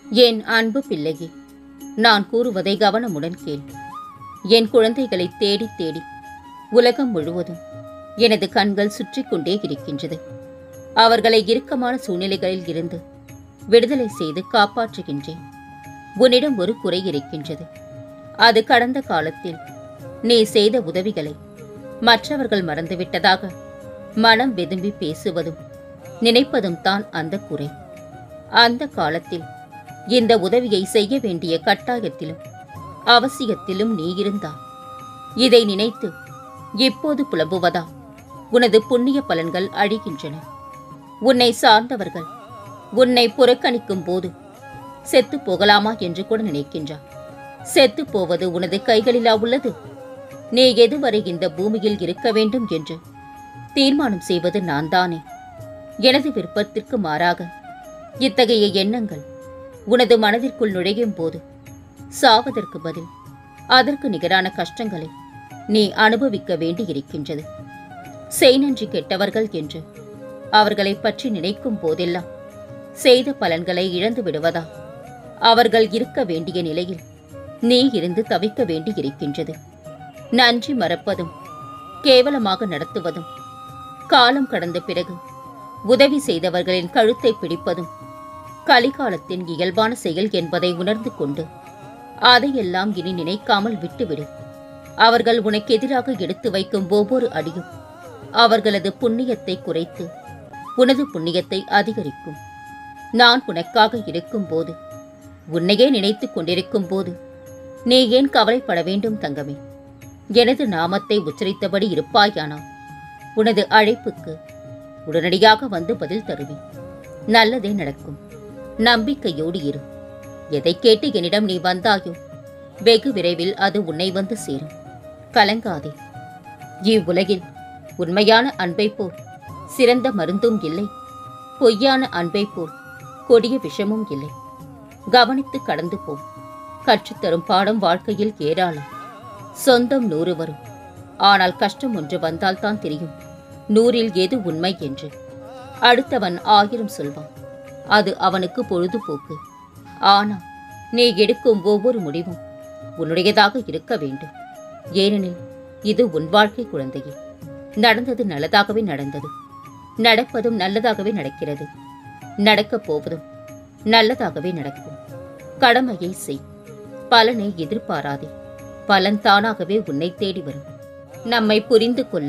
என் அன்பு பிள்ளையே நான் கூறுவதை கவனமுடன் கேள் என் குழந்தைகளை தேடி தேடி உலகம் முழுவதும் எனது கண்கள் சுற்றி கொண்டே இருக்கின்றது அவர்களை இறுக்கமான சூழ்நிலைகளில் இருந்து விடுதலை செய்து காப்பாற்றுகின்றேன் உன்னிடம் ஒரு குறை இருக்கின்றது அது கடந்த காலத்தில் நீ செய்த உதவிகளை மற்றவர்கள் மறந்துவிட்டதாக மனம் வெதும்பி பேசுவதும் நினைப்பதும் தான் அந்த குறை அந்த காலத்தில் இந்த உதவியை செய்ய வேண்டிய கட்டாயத்திலும் அவசியத்திலும் நீ இருந்தா இதை நினைத்து இப்போது புலம்புவதா உனது புண்ணிய பலன்கள் அழிகின்றன உன்னை சார்ந்தவர்கள் உன்னை புறக்கணிக்கும் போது செத்து போகலாமா என்று கூட நினைக்கின்றார் செத்து போவது உனது கைகளிலா உள்ளது நீ எதுவரை இந்த பூமியில் இருக்க வேண்டும் என்று தீர்மானம் செய்வது நான் தானே எனது விருப்பத்திற்கு மாறாக இத்தகைய எண்ணங்கள் உனது மனதிற்குள் நுழையும் போது சாவதற்கு பதில் அதற்கு நிகரான கஷ்டங்களை நீ அனுபவிக்க வேண்டியிருக்கின்றது செய் நன்றி கெட்டவர்கள் என்று அவர்களை பற்றி நினைக்கும் போதெல்லாம் செய்த பலன்களை இழந்து விடுவதா அவர்கள் இருக்க வேண்டிய நிலையில் நீ இருந்து தவிக்க வேண்டியிருக்கின்றது நன்றி மறப்பதும் கேவலமாக நடத்துவதும் காலம் கடந்த பிறகு உதவி செய்தவர்களின் கழுத்தை பிடிப்பதும் கலிகாலத்தின் இயல்பான செயல் என்பதை உணர்ந்து கொண்டு அதையெல்லாம் இனி நினைக்காமல் விட்டுவிடு அவர்கள் உனக்கு எதிராக எடுத்து வைக்கும் ஒவ்வொரு அடியும் அவர்களது புண்ணியத்தை குறைத்து உனது புண்ணியத்தை அதிகரிக்கும் நான் உனக்காக இருக்கும்போது உன்னையே நினைத்துக் கொண்டிருக்கும் போது நீ ஏன் கவலைப்பட வேண்டும் தங்கமே எனது நாமத்தை உச்சரித்தபடி இருப்பாயானால் உனது அழைப்புக்கு உடனடியாக வந்து பதில் தருவேன் நல்லதே நடக்கும் நம்பிக்கையோடு இரு எதை கேட்டு என்னிடம் நீ வந்தாயோ வெகு விரைவில் அது உன்னை வந்து சேரும் கலங்காதே இவ்வுலகில் உண்மையான அன்பை போல் சிறந்த மருந்தும் இல்லை பொய்யான அன்பை போல் கொடிய விஷமும் இல்லை கவனித்து கடந்து போ கற்றுத்தரும் பாடம் வாழ்க்கையில் ஏராளம் சொந்தம் நூறு வரும் ஆனால் கஷ்டம் ஒன்று வந்தால்தான் தெரியும் நூறில் எது உண்மை என்று அடுத்தவன் ஆயிரம் சொல்வான் அது அவனுக்கு பொழுதுபோக்கு ஆனால் நீ எடுக்கும் ஒவ்வொரு முடிவும் உன்னுடையதாக இருக்க வேண்டும் ஏனெனில் இது உன் வாழ்க்கை குழந்தையே நடந்தது நல்லதாகவே நடந்தது நடப்பதும் நல்லதாகவே நடக்கிறது நடக்கப் போவதும் நல்லதாகவே நடக்கும் கடமையை செய் பலனை எதிர்பாராதே பலன் தானாகவே உன்னை தேடி வரும் நம்மை புரிந்து கொள்ள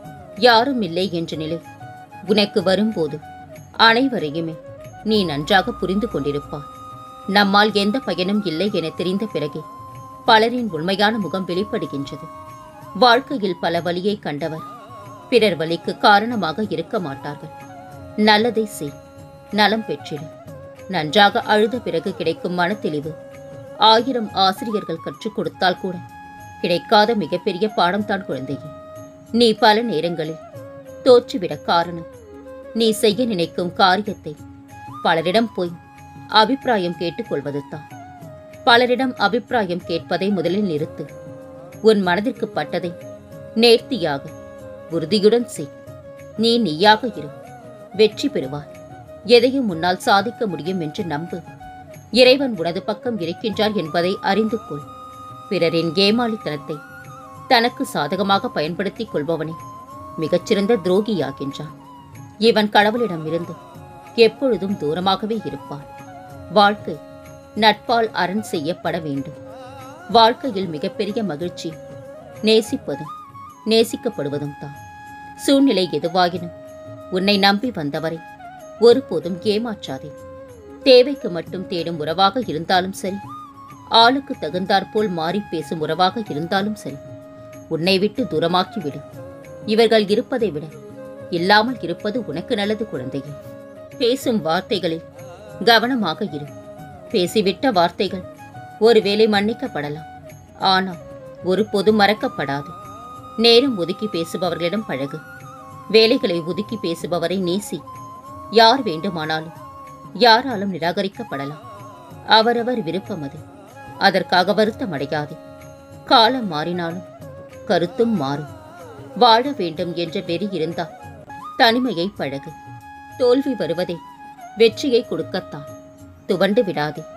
யாரும் இல்லை என்ற நிலை உனக்கு வரும்போது அனைவரையுமே நீ நன்றாக புரிந்து கொண்டிருப்பாய் நம்மால் எந்த பயனும் இல்லை என தெரிந்த பிறகே பலரின் உண்மையான முகம் வெளிப்படுகின்றது வாழ்க்கையில் பல வழியை கண்டவர் பிறர் வழிக்கு காரணமாக இருக்க மாட்டார்கள் நல்லதை செய் நலம் பெற்றிடு நன்றாக அழுத பிறகு கிடைக்கும் மனத்தெளிவு ஆயிரம் ஆசிரியர்கள் கற்றுக் கொடுத்தால் கூட கிடைக்காத மிகப்பெரிய பாடம்தான் குழந்தையே நீ பல நேரங்களில் தோற்றுவிட காரணம் நீ செய்ய நினைக்கும் காரியத்தை பலரிடம் போய் அபிப்பிராயம் கேட்டுக்கொள்வதுதான் பலரிடம் அபிப்பிராயம் கேட்பதை முதலில் நிறுத்து உன் மனதிற்கு பட்டதை நேர்த்தியாக உறுதியுடன் செய் நீ நீயாக இரு வெற்றி பெறுவாய் எதையும் முன்னால் சாதிக்க முடியும் என்று நம்பு இறைவன் உனது பக்கம் இருக்கின்றார் என்பதை அறிந்து கொள் பிறரின் ஏமாளித்தனத்தை தனக்கு சாதகமாக பயன்படுத்திக் கொள்பவனே மிகச்சிறந்த துரோகியாகின்றான் இவன் கடவுளிடமிருந்து எப்பொழுதும் தூரமாகவே இருப்பான் வாழ்க்கை நட்பால் அரண் செய்யப்பட வேண்டும் வாழ்க்கையில் மிகப்பெரிய மகிழ்ச்சி நேசிப்பதும் நேசிக்கப்படுவதும் தான் சூழ்நிலை எதுவாகினும் உன்னை நம்பி வந்தவரை ஒருபோதும் ஏமாற்றாதே தேவைக்கு மட்டும் தேடும் உறவாக இருந்தாலும் சரி ஆளுக்கு தகுந்தாற்போல் மாறி பேசும் உறவாக இருந்தாலும் சரி உன்னை விட்டு தூரமாக்கி விடு இவர்கள் இருப்பதை விட இல்லாமல் இருப்பது உனக்கு நல்லது குழந்தையே பேசும் வார்த்தைகளில் கவனமாக இரு பேசிவிட்ட வார்த்தைகள் ஒருவேளை மன்னிக்கப்படலாம் ஆனால் ஒருபோதும் மறக்கப்படாது நேரம் ஒதுக்கி பேசுபவர்களிடம் பழகு வேலைகளை ஒதுக்கி பேசுபவரை நேசி யார் வேண்டுமானாலும் யாராலும் நிராகரிக்கப்படலாம் அவரவர் விருப்பம் அது அதற்காக வருத்தம் அடையாதே காலம் மாறினாலும் கருத்தும் மாறும் வாழ வேண்டும் என்ற வெறி இருந்தால் தனிமையை பழகு தோல்வி வருவதே வெற்றியை கொடுக்கத்தான் துவண்டு விடாதே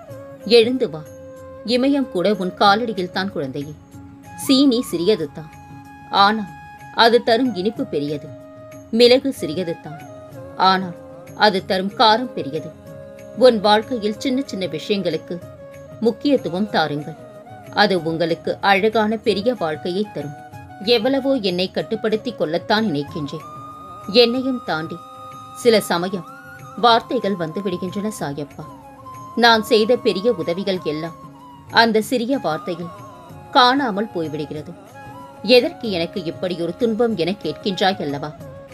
எழுந்து வா இமயம் கூட உன் காலடியில் தான் குழந்தையே சீனி சிறியது தான் ஆனால் அது தரும் இனிப்பு பெரியது மிளகு சிறியது தான் ஆனால் அது தரும் காரம் பெரியது உன் வாழ்க்கையில் சின்ன சின்ன விஷயங்களுக்கு முக்கியத்துவம் தாருங்கள் அது உங்களுக்கு அழகான பெரிய வாழ்க்கையை தரும் எவ்வளவோ என்னை கட்டுப்படுத்தி கொள்ளத்தான் நினைக்கின்றேன் என்னையும் தாண்டி சில சமயம் வார்த்தைகள் வந்து விடுகின்றன சாயப்பா நான் செய்த பெரிய உதவிகள் எல்லாம் அந்த சிறிய வார்த்தையில் காணாமல் போய்விடுகிறது எதற்கு எனக்கு இப்படி ஒரு துன்பம் என கேட்கின்றாய் அல்லவா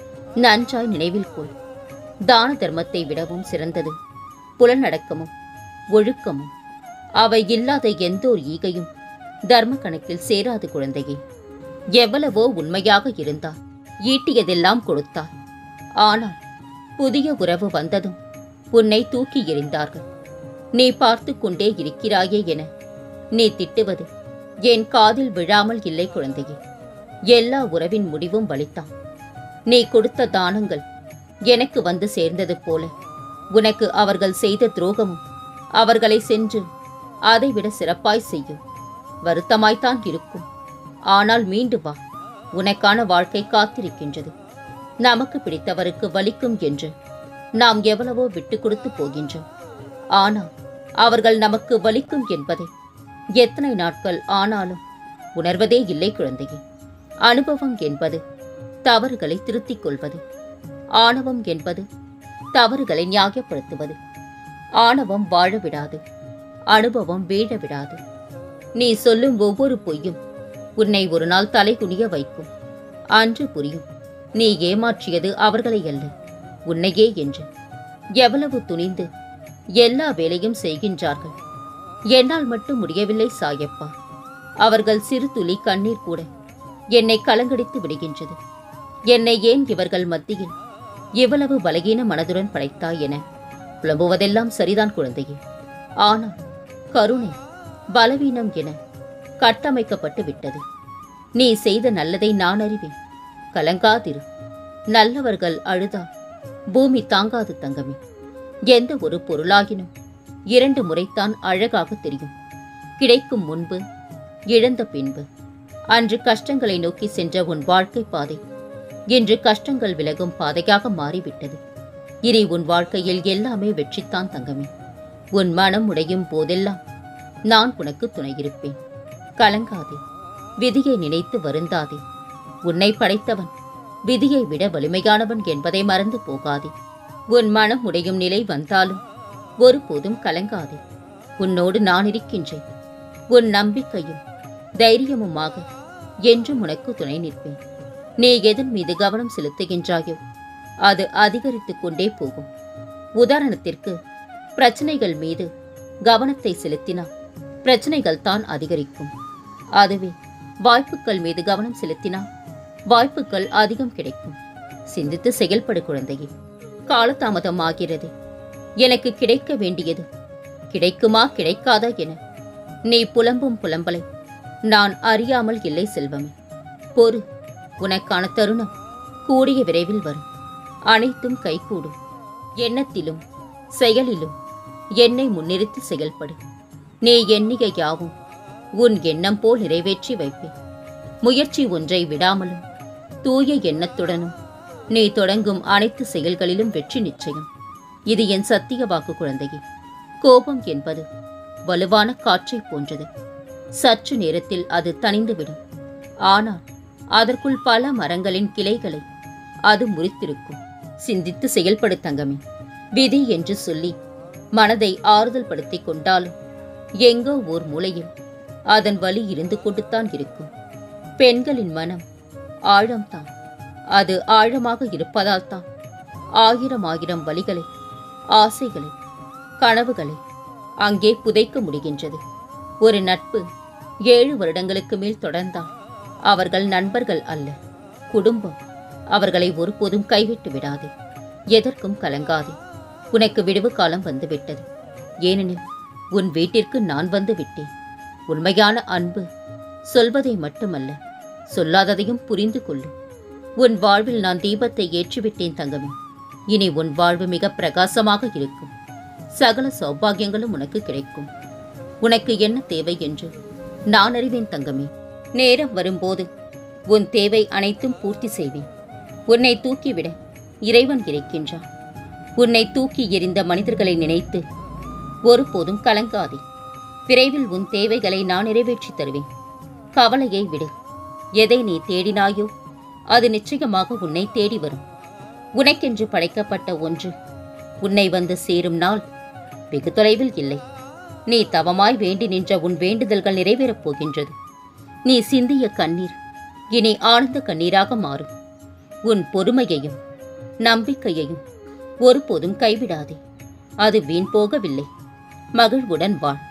நன்றாய் நினைவில் கொள் தான தர்மத்தை விடவும் சிறந்தது புலனடக்கமும் ஒழுக்கமும் அவை இல்லாத எந்த ஒரு ஈகையும் தர்ம கணக்கில் சேராது குழந்தையே எவ்வளவோ உண்மையாக இருந்தால் ஈட்டியதெல்லாம் கொடுத்தார் ஆனால் புதிய உறவு வந்ததும் உன்னை தூக்கி எறிந்தார்கள் நீ பார்த்து கொண்டே இருக்கிறாயே என நீ திட்டுவது என் காதில் விழாமல் இல்லை குழந்தையே எல்லா உறவின் முடிவும் வலித்தான் நீ கொடுத்த தானங்கள் எனக்கு வந்து சேர்ந்தது போல உனக்கு அவர்கள் செய்த துரோகமும் அவர்களை சென்று அதைவிட சிறப்பாய் செய்யும் வருத்தமாய்த்தான் இருக்கும் ஆனால் மீண்டு வா உனக்கான வாழ்க்கை காத்திருக்கின்றது நமக்கு பிடித்தவருக்கு வலிக்கும் என்று நாம் எவ்வளவோ விட்டு கொடுத்து போகின்றோம் ஆனால் அவர்கள் நமக்கு வலிக்கும் என்பதை எத்தனை நாட்கள் ஆனாலும் உணர்வதே இல்லை குழந்தையே அனுபவம் என்பது தவறுகளை திருத்திக் கொள்வது ஆணவம் என்பது தவறுகளை நியாயப்படுத்துவது ஆணவம் வாழ விடாது அனுபவம் வீழ விடாது நீ சொல்லும் ஒவ்வொரு பொய்யும் உன்னை ஒரு நாள் தலைகுனிய வைக்கும் அன்று புரியும் நீ ஏமாற்றியது அவர்களை அல்ல உன்னையே என்று எவ்வளவு துணிந்து எல்லா வேலையும் செய்கின்றார்கள் என்னால் மட்டும் முடியவில்லை சாயப்பா அவர்கள் சிறு துளி கண்ணீர் கூட என்னை கலங்கடித்து விடுகின்றது என்னை ஏன் இவர்கள் மத்தியில் இவ்வளவு பலகீன மனதுடன் படைத்தாய் என புலம்புவதெல்லாம் சரிதான் குழந்தையே ஆனால் கருணை பலவீனம் என கட்டமைக்கப்பட்டு விட்டது நீ செய்த நல்லதை நான் அறிவேன் கலங்காதிரு நல்லவர்கள் அழுதா பூமி தாங்காது தங்கமே எந்த ஒரு பொருளாகினும் இரண்டு முறைத்தான் அழகாக தெரியும் கிடைக்கும் முன்பு இழந்த பின்பு அன்று கஷ்டங்களை நோக்கி சென்ற உன் வாழ்க்கை பாதை இன்று கஷ்டங்கள் விலகும் பாதையாக மாறிவிட்டது இனி உன் வாழ்க்கையில் எல்லாமே வெற்றித்தான் தங்கமே உன் மனம் உடையும் போதெல்லாம் நான் உனக்கு துணையிருப்பேன் கலங்காதே விதியை நினைத்து வருந்தாதே உன்னை படைத்தவன் விதியை விட வலிமையானவன் என்பதை மறந்து போகாதே உன் மனம் உடையும் நிலை வந்தாலும் ஒருபோதும் கலங்காதே உன்னோடு நான் இருக்கின்றேன் உன் நம்பிக்கையும் தைரியமுமாக என்றும் உனக்கு துணை நிற்பேன் நீ எதன் மீது கவனம் செலுத்துகின்றாயோ அது அதிகரித்துக் கொண்டே போகும் உதாரணத்திற்கு பிரச்சனைகள் மீது கவனத்தை செலுத்தினால் பிரச்சனைகள் தான் அதிகரிக்கும் அதுவே வாய்ப்புகள் மீது கவனம் செலுத்தினால் வாய்ப்புகள் அதிகம் கிடைக்கும் சிந்தித்து செயல்படு குழந்தையே காலதாமதம் ஆகிறது எனக்கு கிடைக்க வேண்டியது கிடைக்குமா கிடைக்காதா என நீ புலம்பும் புலம்பலை நான் அறியாமல் இல்லை செல்வமே பொறு உனக்கான தருணம் கூடிய விரைவில் வரும் அனைத்தும் கைகூடும் எண்ணத்திலும் செயலிலும் என்னை முன்னிறுத்தி செயல்படு நீ எண்ணிய யாவும் உன் எண்ணம் போல் நிறைவேற்றி வைப்பேன் முயற்சி ஒன்றை விடாமலும் தூய எண்ணத்துடனும் நீ தொடங்கும் அனைத்து செயல்களிலும் வெற்றி நிச்சயம் இது என் சத்திய வாக்கு குழந்தையே கோபம் என்பது வலுவான காற்றைப் போன்றது சற்று நேரத்தில் அது தணிந்துவிடும் ஆனால் அதற்குள் பல மரங்களின் கிளைகளை அது முறித்திருக்கும் சிந்தித்து செயல்படு தங்கமே விதி என்று சொல்லி மனதை ஆறுதல் படுத்திக் கொண்டாலும் எங்கோ ஓர் மூலையில் அதன் வலி இருந்து கொண்டுத்தான் இருக்கும் பெண்களின் மனம் ஆழம்தான் அது ஆழமாக இருப்பதால் தான் ஆயிரம் ஆயிரம் வலிகளை ஆசைகளை கனவுகளை அங்கே புதைக்க முடிகின்றது ஒரு நட்பு ஏழு வருடங்களுக்கு மேல் தொடர்ந்தால் அவர்கள் நண்பர்கள் அல்ல குடும்பம் அவர்களை ஒருபோதும் கைவிட்டு விடாதே எதற்கும் கலங்காதே உனக்கு விடுவு காலம் வந்துவிட்டது ஏனெனில் உன் வீட்டிற்கு நான் வந்து விட்டேன் உண்மையான அன்பு சொல்வதை மட்டுமல்ல சொல்லாததையும் புரிந்து கொள்ளும் உன் வாழ்வில் நான் தீபத்தை ஏற்றிவிட்டேன் தங்கமே இனி உன் வாழ்வு மிக பிரகாசமாக இருக்கும் சகல சௌபாகியங்களும் உனக்கு கிடைக்கும் உனக்கு என்ன தேவை என்று நான் அறிவேன் தங்கமே நேரம் வரும்போது உன் தேவை அனைத்தும் பூர்த்தி செய்வேன் உன்னை தூக்கிவிட இறைவன் இருக்கின்றான் உன்னை தூக்கி எறிந்த மனிதர்களை நினைத்து ஒருபோதும் கலங்காதே விரைவில் உன் தேவைகளை நான் நிறைவேற்றித் தருவேன் கவலையை விடு எதை நீ தேடினாயோ அது நிச்சயமாக உன்னை தேடி வரும் உனக்கென்று படைக்கப்பட்ட ஒன்று உன்னை வந்து சேரும் நாள் வெகு தொலைவில் இல்லை நீ தவமாய் வேண்டி நின்ற உன் வேண்டுதல்கள் நிறைவேறப் போகின்றது நீ சிந்திய கண்ணீர் இனி ஆனந்த கண்ணீராக மாறும் உன் பொறுமையையும் நம்பிக்கையையும் ஒருபோதும் கைவிடாதே அது வீண் போகவில்லை மகிழ்வுடன் வாழ்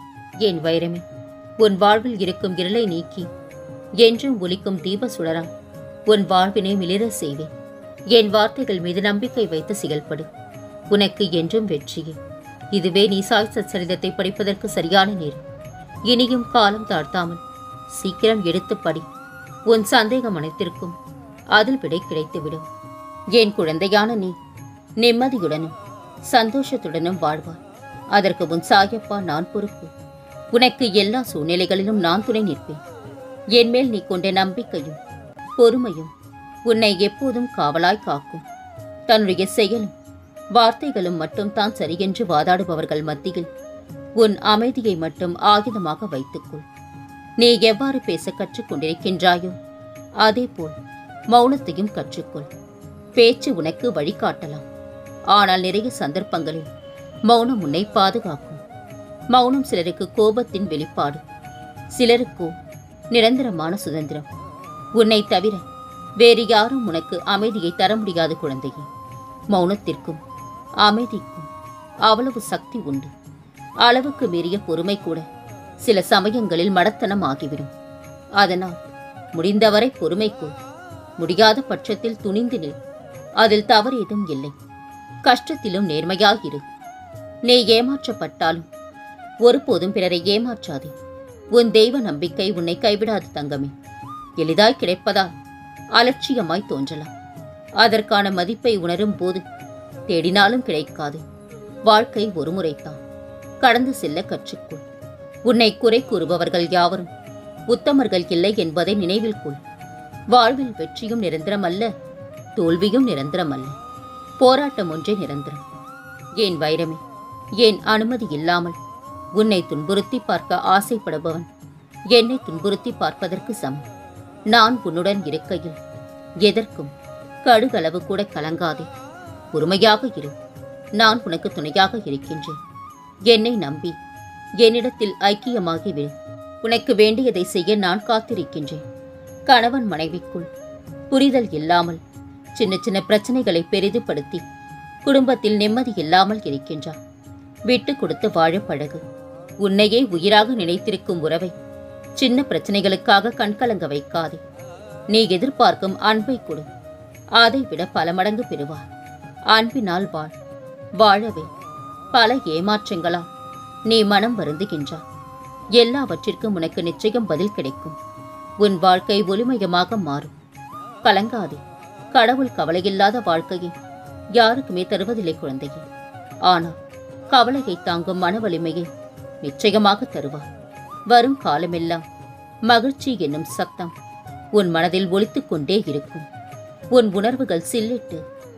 என் வைரமே உன் வாழ்வில் இருக்கும் இருளை நீக்கி என்றும் ஒலிக்கும் தீப சுடரால் உன் வாழ்வினை மிளிர செய்வேன் என் வார்த்தைகள் மீது நம்பிக்கை வைத்து செயல்படு உனக்கு என்றும் வெற்றியே இதுவே நீ சாய் சச்சரிதத்தை படிப்பதற்கு சரியான நேரம் இனியும் காலம் தாழ்த்தாமல் சீக்கிரம் எடுத்துப் படி உன் சந்தேகம் அனைத்திற்கும் அதில் விடை கிடைத்துவிடும் என் குழந்தையான நீ நிம்மதியுடனும் சந்தோஷத்துடனும் வாழ்வாய் அதற்கு உன் சாயப்பா நான் பொறுப்பு உனக்கு எல்லா சூழ்நிலைகளிலும் நான் துணை நிற்பேன் என் மேல் நீ கொண்ட நம்பிக்கையும் பொறுமையும் உன்னை எப்போதும் காவலாய் காக்கும் தன்னுடைய செயலும் வார்த்தைகளும் மட்டும் தான் சரியென்று வாதாடுபவர்கள் மத்தியில் உன் அமைதியை மட்டும் ஆயுதமாக வைத்துக்கொள் நீ எவ்வாறு பேச கற்றுக்கொண்டிருக்கின்றாயோ அதேபோல் மௌனத்தையும் கற்றுக்கொள் பேச்சு உனக்கு வழிகாட்டலாம் ஆனால் நிறைய சந்தர்ப்பங்களில் மௌனம் உன்னை பாதுகாக்கும் மௌனம் சிலருக்கு கோபத்தின் வெளிப்பாடு சிலருக்கோ நிரந்தரமான சுதந்திரம் உன்னை தவிர வேறு யாரும் உனக்கு அமைதியை தர முடியாது குழந்தையே மௌனத்திற்கும் அமைதிக்கும் அவ்வளவு சக்தி உண்டு அளவுக்கு மீறிய பொறுமை கூட சில சமயங்களில் மடத்தனம் ஆகிவிடும் அதனால் முடிந்தவரை பொறுமைக்குள் முடியாத பட்சத்தில் துணிந்து நில் அதில் தவறு ஏதும் இல்லை கஷ்டத்திலும் நேர்மையாயிரு நீ ஏமாற்றப்பட்டாலும் ஒருபோதும் பிறரை ஏமாற்றாதே உன் தெய்வ நம்பிக்கை உன்னை கைவிடாது தங்கமே எளிதாய் கிடைப்பதால் அலட்சியமாய் தோன்றலாம் அதற்கான மதிப்பை உணரும் போது தேடினாலும் கிடைக்காது வாழ்க்கை ஒரு முறைதான் கடந்து செல்ல கற்றுக்கொள் உன்னை குறை கூறுபவர்கள் யாவரும் உத்தமர்கள் இல்லை என்பதை நினைவில் கொள் வாழ்வில் வெற்றியும் நிரந்தரமல்ல தோல்வியும் நிரந்தரமல்ல போராட்டம் ஒன்றே நிரந்தரம் ஏன் வைரமே ஏன் அனுமதி இல்லாமல் உன்னை துன்புறுத்தி பார்க்க ஆசைப்படுபவன் என்னை துன்புறுத்தி பார்ப்பதற்கு சமம் நான் உன்னுடன் இருக்கையில் எதற்கும் கடுகளவு கூட கலங்காதே பொறுமையாக இரு நான் உனக்கு துணையாக இருக்கின்றேன் என்னை நம்பி என்னிடத்தில் ஐக்கியமாகிவிடு உனக்கு வேண்டியதை செய்ய நான் காத்திருக்கின்றேன் கணவன் மனைவிக்குள் புரிதல் இல்லாமல் சின்ன சின்ன பிரச்சனைகளை பெரிதுபடுத்தி குடும்பத்தில் நிம்மதி இல்லாமல் இருக்கின்றார் விட்டு கொடுத்து வாழ பழகு உன்னையே உயிராக நினைத்திருக்கும் உறவை சின்ன பிரச்சனைகளுக்காக கண்கலங்க வைக்காதே நீ எதிர்பார்க்கும் அன்பை கொடு அதை விட பல மடங்கு பெறுவார் அன்பினால் வாழ் வாழவே பல ஏமாற்றங்களால் நீ மனம் வருந்துகின்றாய் எல்லாவற்றிற்கும் உனக்கு நிச்சயம் பதில் கிடைக்கும் உன் வாழ்க்கை ஒளிமயமாக மாறும் கலங்காதே கடவுள் கவலையில்லாத வாழ்க்கையை யாருக்குமே தருவதில்லை குழந்தையே ஆனால் கவலையை தாங்கும் மன வலிமையை நிச்சயமாக தருவார் வரும் காலமெல்லாம் மகிழ்ச்சி என்னும் சத்தம் உன் மனதில் ஒலித்துக் கொண்டே இருக்கும் உன் உணர்வுகள் சில்லிட்டு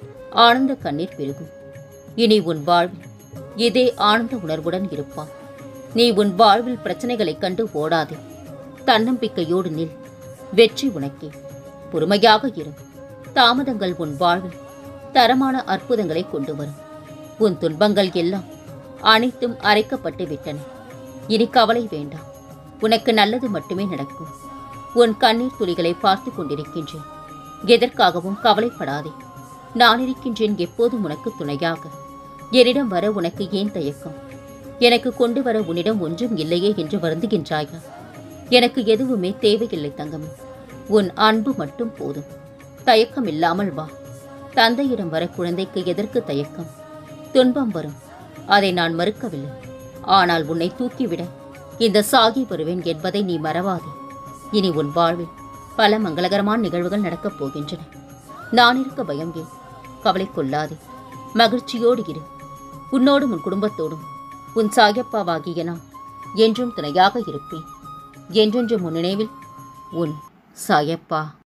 ஆனந்த கண்ணீர் பெருகும் இனி உன் வாழ்வில் இதே ஆனந்த உணர்வுடன் இருப்பான் நீ உன் வாழ்வில் பிரச்சனைகளைக் கண்டு ஓடாதே தன்னம்பிக்கையோடு நில் வெற்றி உனக்கே பொறுமையாக இரு தாமதங்கள் உன் வாழ்வில் தரமான அற்புதங்களை கொண்டு வரும் உன் துன்பங்கள் எல்லாம் அனைத்தும் அரைக்கப்பட்டு விட்டன இனி கவலை வேண்டாம் உனக்கு நல்லது மட்டுமே நடக்கும் உன் கண்ணீர் துளிகளை பார்த்து கொண்டிருக்கின்றேன் எதற்காகவும் கவலைப்படாதே நான் இருக்கின்றேன் எப்போதும் உனக்கு துணையாக என்னிடம் வர உனக்கு ஏன் தயக்கம் எனக்கு கொண்டு வர உன்னிடம் ஒன்றும் இல்லையே என்று வருந்துகின்றாயா எனக்கு எதுவுமே தேவையில்லை தங்கமே உன் அன்பு மட்டும் போதும் தயக்கம் இல்லாமல் வா தந்தையிடம் வர குழந்தைக்கு எதற்கு தயக்கம் துன்பம் வரும் அதை நான் மறுக்கவில்லை ஆனால் உன்னை தூக்கிவிட இந்த சாகி வருவேன் என்பதை நீ மறவாதே இனி உன் வாழ்வில் பல மங்களகரமான நிகழ்வுகள் நடக்கப் போகின்றன நான் இருக்க பயம் ஏன் கவலை கொள்ளாதே மகிழ்ச்சியோடு இரு உன்னோடும் உன் குடும்பத்தோடும் உன் சாயப்பாவாகிய நான் என்றும் துணையாக இருப்பேன் என்றென்று முன்னினைவில் உன் சாயப்பா